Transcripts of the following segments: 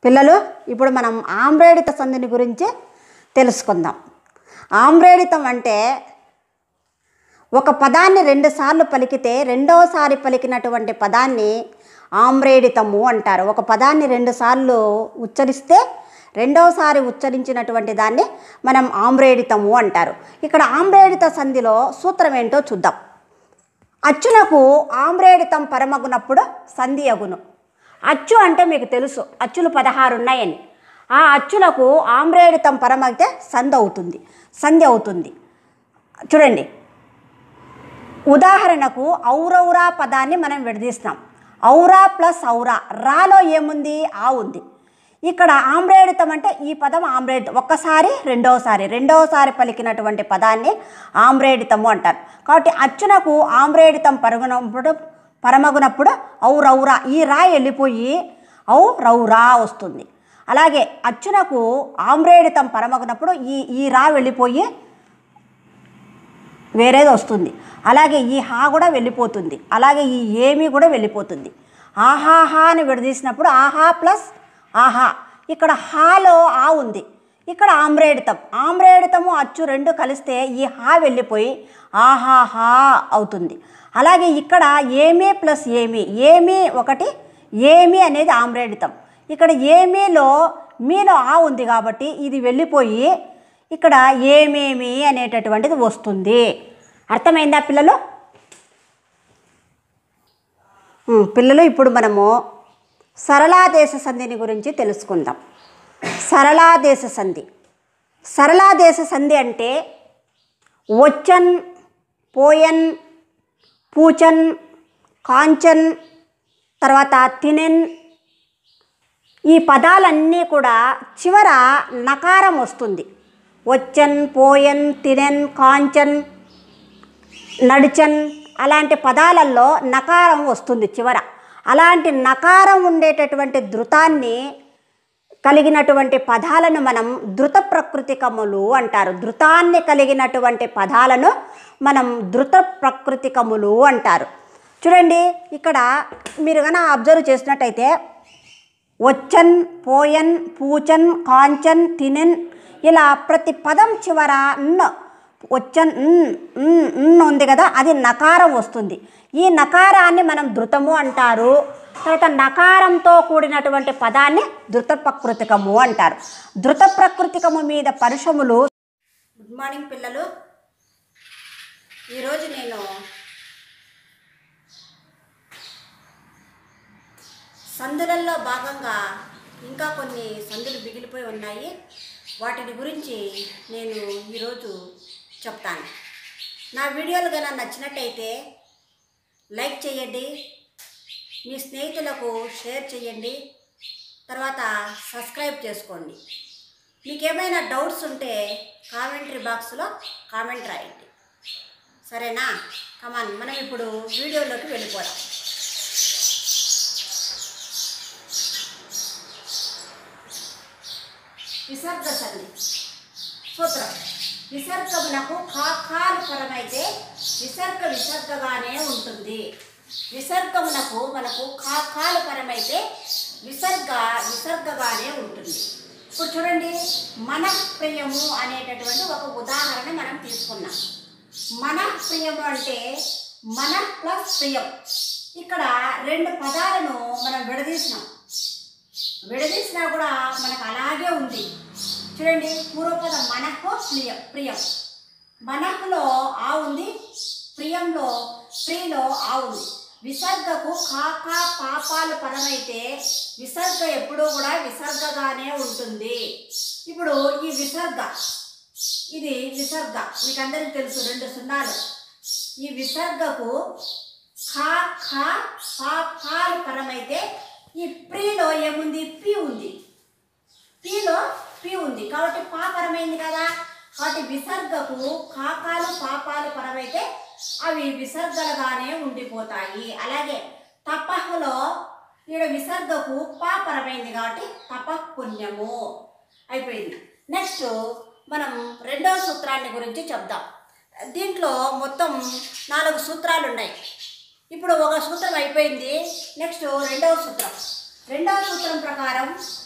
పిల్లలు ఇప్పుడు మనం ఆమ్రేడిత సంధిని గురించి తెలుసుకుందాం ఆమ్రేడితం అంటే ఒక పదాన్ని రెండుసార్లు పలికితే రెండవసారి పలికినటువంటి పదాన్ని ఆమ్రేడితము అంటారు ఒక పదాన్ని రెండుసార్లు ఉచ్చరిస్తే రెండవసారి ఉచ్చరించినటువంటి దాన్ని మనం ఆమ్రేడితము అంటారు ఇక్కడ ఆమ్రేడిత సంధిలో సూత్రం ఏంటో చూద్దాం అచ్చునకు ఆమ్రేడితం పరమగునప్పుడు సంధి అగును అచ్చు అంటే మీకు తెలుసు అచ్చులు పదహారు ఉన్నాయని ఆ అచ్చులకు ఆమ్రేడితం పరమగితే సంధి అవుతుంది సంధి అవుతుంది చూడండి ఉదాహరణకు ఔరౌరా పదాన్ని మనం విడదీస్తాం ఔరా ప్లస్ ఔరా రాలో ఏముంది ఆ ఉంది ఇక్కడ ఆమ్రేడితం అంటే ఈ పదం ఆమ్రేడితం ఒక్కసారి రెండవసారి రెండవసారి పలికినటువంటి పదాన్ని ఆమ్రేడితము అంటారు కాబట్టి అచ్చునకు ఆమ్రేడితం పరుగునప్పుడు పరమగునప్పుడు ఔరౌరా ఈ రా వెళ్ళిపోయి ఔ రౌరా వస్తుంది అలాగే అచ్చునకు ఆమ్రేడితం పరమగునప్పుడు ఈ ఈ రా వెళ్ళిపోయి వేరేది వస్తుంది అలాగే ఈ హా కూడా వెళ్ళిపోతుంది అలాగే ఈ ఏమి కూడా వెళ్ళిపోతుంది ఆహాహా అని విడదీసినప్పుడు ఆహా ప్లస్ ఆహా ఇక్కడ హాలో ఆ ఉంది ఇక్కడ ఆమ్రేడితం ఆమ్రేడితము అచ్చు రెండు కలిస్తే ఈ హా వెళ్ళిపోయి ఆహాహా అవుతుంది అలాగే ఇక్కడ ఏమీ ప్లస్ ఏమి ఏమి ఒకటి ఏమి అనేది ఆమ్రేడితం ఇక్కడ ఏమీలో మీలో ఆ ఉంది కాబట్టి ఇది వెళ్ళిపోయి ఇక్కడ ఏమేమి అనేటటువంటిది వస్తుంది అర్థమైందా పిల్లలు ఉమ్, పిల్లలు ఇప్పుడు మనము సరళాదేశ సంధిని గురించి తెలుసుకుందాం సరళాదేశ సంధి సరళాదేశ సంధి అంటే వచ్చన్ పోయన్ పూచన్ కాంచన్ తర్వాత తినెన్ ఈ పదాలన్నీ కూడా చివర నకారం వస్తుంది వచ్చన్ పోయన్ తినెన్ కాంచన్ నడిచన్ అలాంటి పదాలలో నకారం వస్తుంది చివర అలాంటి నకారం ఉండేటటువంటి ధృతాన్ని కలిగినటువంటి పదాలను మనం ధృత ప్రకృతికములు అంటారు ధృతాన్ని కలిగినటువంటి పదాలను మనం ధృత ప్రకృతికములు అంటారు చూడండి ఇక్కడ మీరు కనుక అబ్జర్వ్ చేసినట్టయితే వచ్చన్ పోయన్ పూచన్ కాంచన్ తినెన్ ఇలా ప్రతి పదం చివర న్ వచ్చన్ న్, న్, న్ ఉంది కదా అది నకారం వస్తుంది ఈ నకారాన్ని మనం ధృతము అంటారు తర్వాత నకారంతో కూడినటువంటి పదాన్ని ధృత ప్రకృతికము అంటారు ధృత ప్రకృతికము మీద పరుషములు గుడ్ మార్నింగ్ పిల్లలు ఈరోజు నేను సందులల్లో భాగంగా ఇంకా కొన్ని సందులు మిగిలిపోయి ఉన్నాయి వాటిని గురించి నేను ఈరోజు చెప్తాను నా వీడియోలు కనుక నచ్చినట్టయితే లైక్ చేయండి మీ స్నేహితులకు షేర్ చేయండి తర్వాత సబ్స్క్రైబ్ చేసుకోండి మీకు ఏమైనా డౌట్స్ ఉంటే కామెంటరీ బాక్స్లో కామెంట్ రాయండి సరేనా కమాన్ మనం ఇప్పుడు వీడియోలోకి వెళ్ళిపోదాం విసర్గ సంధి సూత్రం విసర్గమునకు కాకాలు పరమైతే విసర్గ విసర్గగానే ఉంటుంది విసర్గమునకు మనకు కాకాలు పరమైతే విసర్గ విసర్గగానే ఉంటుంది ఇప్పుడు చూడండి మనఃప్రియము అనేటటువంటి ఒక ఉదాహరణ మనం తీసుకున్నాం మనఃప్రియము అంటే మన ప్లస్ ప్రియం ఇక్కడ రెండు పదాలను మనం విడదీసినాం విడదీసినా కూడా మనకు అలాగే ఉంది చూడండి పూర్వపదం మనకు ప్రియం ప్రియం మనకులో ఆ ఉంది ప్రియంలో ప్రియులో ఆ ఉంది విసర్గకు కాక పాపాలు పరమైతే విసర్గ ఎప్పుడూ కూడా విసర్గగానే ఉంటుంది ఇప్పుడు ఈ విసర్గ ఇది విసర్గ మీకు అందరికీ తెలుసు రెండు సున్నాలు ఈ విసర్గకు ఖా ఖా పా పాలు పరమైతే ఈ ప్రీలో ఏముంది పి ఉంది పిలో పి ఉంది కాబట్టి పా పరమైంది కదా కాబట్టి విసర్గకు కాకాలు పాపాలు పరమైతే అవి విసర్గలుగానే ఉండిపోతాయి అలాగే తపహలో ఈడ విసర్గకు పా పరమైంది కాబట్టి తపః పుణ్యము అయిపోయింది నెక్స్ట్ మనం రెండవ సూత్రాన్ని గురించి చెప్దాం దీంట్లో మొత్తం నాలుగు సూత్రాలు ఉన్నాయి ఇప్పుడు ఒక సూత్రం అయిపోయింది నెక్స్ట్ రెండవ సూత్రం రెండవ సూత్రం ప్రకారం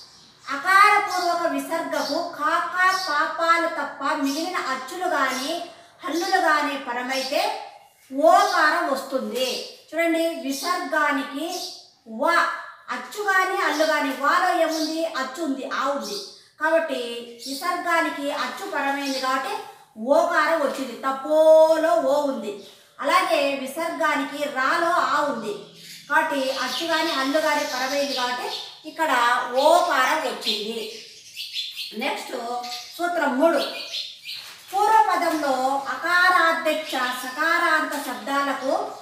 అకారపూర్వక విసర్గకు కాక పాపాలు తప్ప మిగిలిన అచ్చులు కానీ హల్లులు కానీ పరమైతే ఓకారం వస్తుంది చూడండి విసర్గానికి వా అచ్చు కానీ అల్లు కానీ వాలో ఏముంది అచ్చు ఉంది ఆ ఉంది కాబట్టి విసర్గానికి అచ్చు పరమైంది కాబట్టి ఓకారం వచ్చింది తపోలో ఓ ఉంది అలాగే విసర్గానికి రాలో ఆ ఉంది కాబట్టి అచ్చు కానీ అల్లు కానీ పరమైంది కాబట్టి ఇక్కడ ఓకారం వచ్చింది నెక్స్ట్ సూత్రం మూడు పూర్వపదంలో అకారాధ్యక్ష సకారాంత శబ్దాలకు